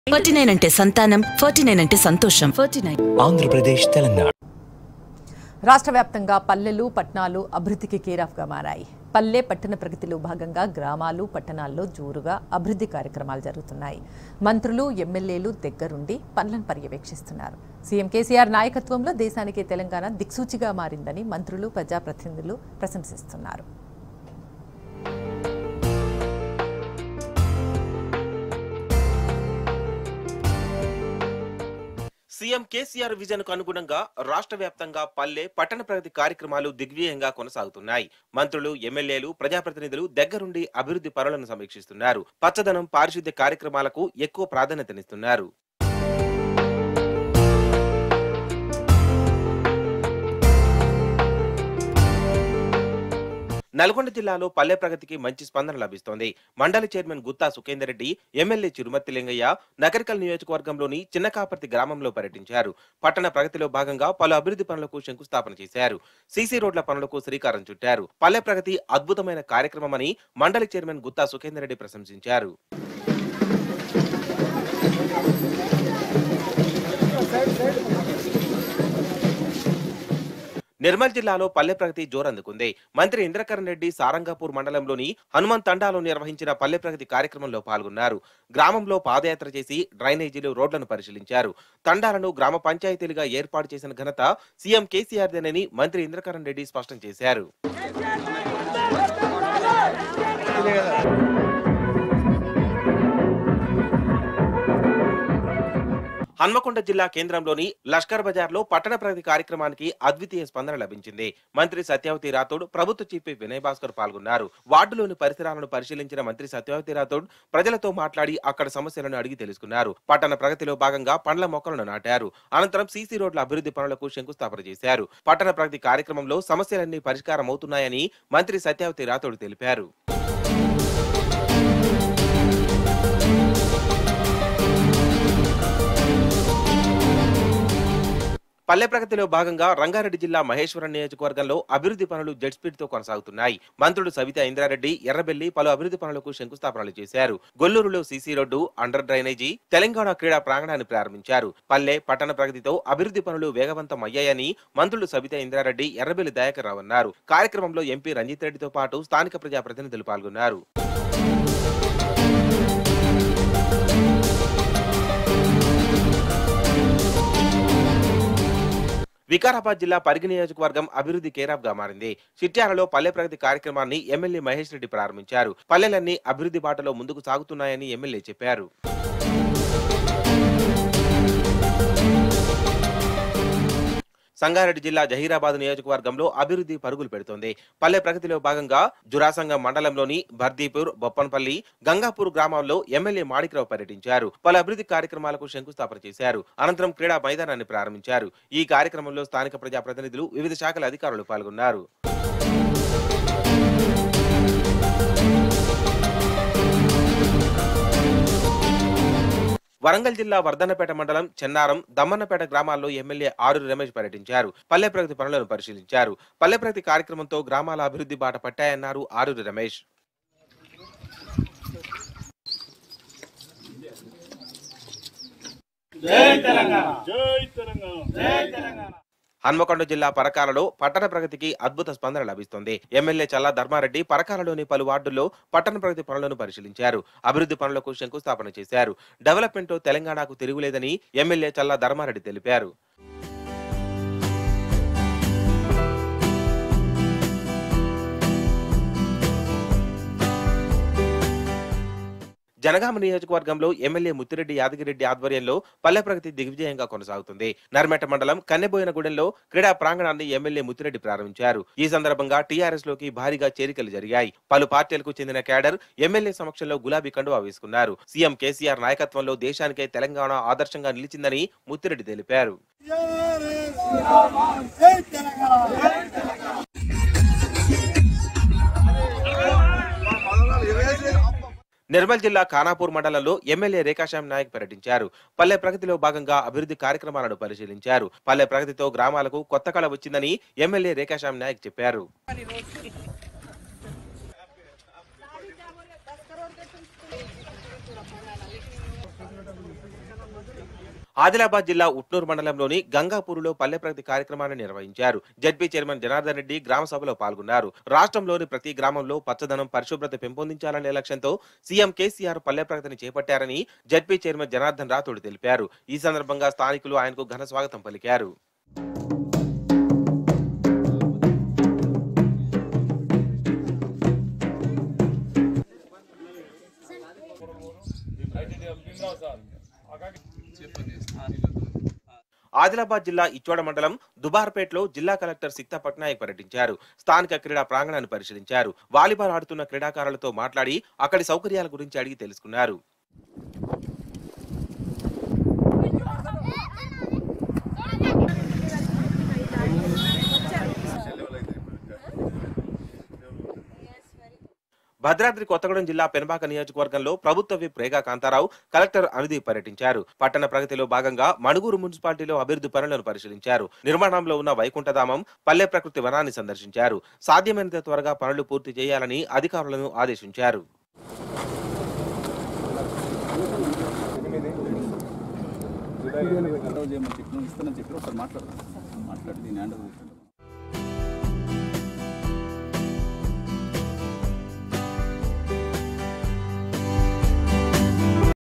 forty nine అంటే సంతానం forty nine అంటే సంతోషం ఫార్టీ నైన్ ఆంధ్రప్రదేశ్ తెలంగాణ రాష్ట్ర వ్యాప్తంగా పల్లెలు పట్టణాలు అభివృద్ధికి కేరాఫ్గా మారాయి పల్లె పట్టణ ప్రగతిలో భాగంగా గ్రామాలు పట్టణాల్లో జోరుగా అభివృద్ధి కార్యక్రమాలు జరుగుతున్నాయి మంత్రులు ఎమ్మెల్యేలు దగ్గరుండి పనులను పర్యవేక్షిస్తున్నారు సీఎం కేసీఆర్ నాయకత్వంలో దేశానికి తెలంగాణ దిక్సూచిగా మారిందని మంత్రులు ప్రజాప్రతినిధులు ప్రశంసిస్తున్నారు సీఎం కేసీఆర్ విజన్ కు అనుగుణంగా రాష్ట్ర వ్యాప్తంగా పల్లె పట్టణ ప్రగతి కార్యక్రమాలు దిగ్విజయంగా కొనసాగుతున్నాయి మంత్రులు ఎమ్మెల్యేలు ప్రజాప్రతినిధులు దగ్గరుండి అభివృద్ధి పనులను సమీక్షిస్తున్నారు పచ్చదనం పారిశుద్ధ్య కార్యక్రమాలకు ఎక్కువ ప్రాధాన్యతనిస్తున్నారు నల్గొండ జిల్లాలో పల్లె ప్రగతికి మంచి స్పందన లభిస్తోంది మండలి చైర్మన్ గుత్తా సుఖేందర్ రెడ్డి ఎమ్మెల్యే చిరుమర్తి లింగయ్య నగరికల్ నియోజకవర్గంలోని చిన్నకాపర్తి గ్రామంలో పర్యటించారు పట్టణ ప్రగతిలో భాగంగా పలు అభివృద్ధి పనులకు శంకుస్థాపన చేశారు సీసీ రోడ్ల పనులకు శ్రీకారం చుట్టారు పల్లె ప్రగతి అద్భుతమైన కార్యక్రమమని మండలి చైర్మన్ గుత్తా సుఖేందర్ రెడ్డి ప్రశంసించారు నిర్మల్ జిల్లాలో పల్లె ప్రగతి జోరందుకుంది మంత్రి ఇంద్రకరణ్ రెడ్డి సారంగపూర్ మండలంలోని హనుమంత్ తండాలో నిర్వహించిన పల్లె ప్రగతి కార్యక్రమంలో పాల్గొన్నారు గ్రామంలో పాదయాత్ర చేసి డ్రైనేజీలు రోడ్లను పరిశీలించారు తండాలను గ్రామ పంచాయతీలుగా ఏర్పాటు చేసిన ఘనత సీఎం కేసీఆర్దేనని మంత్రి ఇంద్రకరణ్ రెడ్డి స్పష్టం చేశారు హన్మకొండ జిల్లా కేంద్రంలోని లష్కర్ బజార్ లో పట్టణ ప్రగతి కార్యక్రమానికి అద్వితీయ స్పందన లభించింది మంత్రి సత్యావతి రాథోడ్ ప్రభుత్వ చీఫ్ వినయ్ భాస్కర్ పాల్గొన్నారు వార్డులోని పరిసరాలను పరిశీలించిన మంత్రి సత్యావతి రాథోడ్ ప్రజలతో మాట్లాడి అక్కడ సమస్యలను అడిగి తెలుసుకున్నారు పట్టణ ప్రగతిలో భాగంగా పండ్ల మొక్కలను నాటారు అనంతరం సీసీ రోడ్ల అభివృద్ధి పనులకు శంకుస్థాపన చేశారు పట్టణ ప్రగతి కార్యక్రమంలో సమస్యలన్నీ పరిష్కారం అవుతున్నాయని మంత్రి సత్యావతి రాథోడ్ తెలిపారు పల్లె ప్రగతిలో భాగంగా రంగారెడ్డి జిల్లా మహేశ్వరం నియోజకవర్గంలో అభివృద్ధి పనులు జెట్ స్పీడ్ తో కొనసాగుతున్నాయి మంత్రులు సవిత ఇంద్రారెడ్డి ఎర్రబెల్లి పలు అభివృద్ధి పనులకు శంకుస్థాపనలు చేశారు గొల్లూరులో CC road under drainage Telangana క్రీడా ప్రాంగణాన్ని ప్రారంభించారు పల్లె పట్టణ ప్రగతితో అభివృద్ధి పనులు వేగవంతం అయ్యాయని మంత్రులు సవిత ఇంద్రారెడ్డి ఎర్రబెల్లి దయాకర్ రావు అన్నారు కార్యక్రమంలో ఎంపీ రంజిత్ రెడ్డితో పాటు స్థానిక ప్రజాప్రతినిధులు పాల్గొన్నారు వికారాబాద్ జిల్లా పరిగి నియోజకవర్గం అభివృద్ధి కేరాఫ్ గా మారింది చిట్యాలలో పల్లె ప్రగతి కార్యక్రమాన్ని ఎమ్మెల్యే మహేష్ రెడ్డి ప్రారంభించారు పల్లెలన్నీ అభివృద్ధి బాటలో ముందుకు సాగుతున్నాయని ఎమ్మెల్యే చెప్పారు సంగారెడ్డి జిల్లా జహీరాబాద్ నియోజకవర్గంలో అభివృద్ధి పరుగులు పెడుతోంది పల్లె ప్రగతిలో భాగంగా జురాసంగం మండలంలోని బర్దీపూర్ బొప్పన్పల్లి గంగాపూర్ గ్రామాల్లో ఎమ్మెల్యే మాణిక్రావు పర్యటించారు పలు అభివృద్ధి కార్యక్రమాలకు శంకుస్థాపన చేశారు అనంతరం క్రీడా మైదానాన్ని ప్రారంభించారు ఈ కార్యక్రమంలో స్థానిక ప్రజాప్రతినిధులు వివిధ శాఖల అధికారులు పాల్గొన్నారు వరంగల్ జిల్లా వర్ధన్నపేట మండలం చెన్నారం దమ్మన్నపేట గ్రామాల్లో ఎమ్మెల్యే ఆరూరి రమేష్ పర్యటించారు పల్లె ప్రగతి పనులను పరిశీలించారు పల్లె ప్రగతి కార్యక్రమంతో గ్రామాల అభివృద్ధి బాట పట్టాయన్నారు ఆరూరి రమేష్ హన్మకొండ జిల్లా పరకాలలో పట్టణ ప్రగతికి అద్భుత స్పందన లభిస్తోంది ఎమ్మెల్యే చల్లా ధర్మారెడ్డి పరకాలలోని పలు వార్డుల్లో పట్టణ ప్రగతి పనులను పరిశీలించారు అభివృద్ధి పనులకు శంకుస్థాపన చేశారు డెవలప్మెంట్ తెలంగాణకు తిరుగులేదని ఎమ్మెల్యే చల్లా ధర్మారెడ్డి తెలిపారు జనగామ నియోజకవర్గంలో ఎమ్మెల్యే ముత్తిరెడ్డి యాదగిరెడ్డి ఆధ్వర్యంలో పల్లె ప్రగతి దిగ్విజయంగా కొనసాగుతుంది నర్మేట మండలం కన్నెబోయినగూడెంలో క్రీడా ప్రాంగణాన్ని ఎమ్మెల్యే ముత్తిరెడ్డి ప్రారంభించారు ఈ సందర్భంగా టీఆర్ఎస్ లోకి భారీగా చేరికలు జరిగాయి పలు పార్టీలకు చెందిన క్యాడర్ ఎమ్మెల్యే సమక్షంలో గులాబీ కండువా వేసుకున్నారు సీఎం కేసీఆర్ నాయకత్వంలో దేశానికే తెలంగాణ ఆదర్శంగా నిలిచిందని ముత్తిరెడ్డి తెలిపారు నిర్మల్ జిల్లా ఖానాపూర్ మండలంలో ఎమ్మెల్యే రేఖాశ్యామ్ నాయక్ పర్యటించారు పల్లె ప్రగతిలో భాగంగా అభివృద్ధి కార్యక్రమాలను పరిశీలించారు పల్లె ప్రగతితో గ్రామాలకు కొత్త కళ వచ్చిందని ఎమ్మెల్యే రేఖాశ్యామ్ నాయక్ చెప్పారు ఆదిలాబాద్ జిల్లా ఉట్నూరు మండలంలోని గంగాపూర్లో పల్లె ప్రగతి కార్యక్రమాన్ని నిర్వహించారు జడ్పీ చైర్మన్ జనార్దన్ రెడ్డి గ్రామ సభలో పాల్గొన్నారు రాష్ట్రంలోని ప్రతి గ్రామంలో పచ్చదనం పరిశుభ్రత పెంపొందించాలనే లక్ష్యంతో సీఎం కేసీఆర్ పల్లె ప్రగతిని చేపట్టారని జడ్పీ చైర్మన్ జనార్దన్ రాథోడ్ తెలిపారు ఈ సందర్భంగా స్థానికులు ఆయనకు ఘన స్వాగతం పలికారు ఆదిలాబాద్ జిల్లా ఇచ్చోడ మండలం దుబార్పేటలో జిల్లా కలెక్టర్ సిక్తా పట్నాయక్ పర్యటించారు స్థానిక క్రీడా ప్రాంగణాన్ని పరిశీలించారు వాలీబాల్ ఆడుతున్న క్రీడాకారులతో మాట్లాడి అక్కడి సౌకర్యాల గురించి అడిగి తెలుసుకున్నారు భద్రాద్రి కొత్తగూడెం జిల్లా పెనబాక నియోజకవర్గంలో ప్రభుత్వ విప్ రేగా కాంతారావు కలెక్టర్ అనుదీప్ పర్యటించారు పట్టణ ప్రగతిలో భాగంగా మణుగూరు మున్సిపాలిటీలో అభివృద్ధి పనులను పరిశీలించారు నిర్మాణంలో ఉన్న వైకుంఠధామం పల్లె ప్రకృతి వనాన్ని సందర్శించారు సాధ్యమైనంత త్వరగా పనులు పూర్తి చేయాలని అధికారులను ఆదేశించారు చేయమని చెప్పిన ఇస్తానని చెప్పి ఒకసారి మాట్లాడదాం మాట్లాడి దీని హ్యాండ్ ఓవర్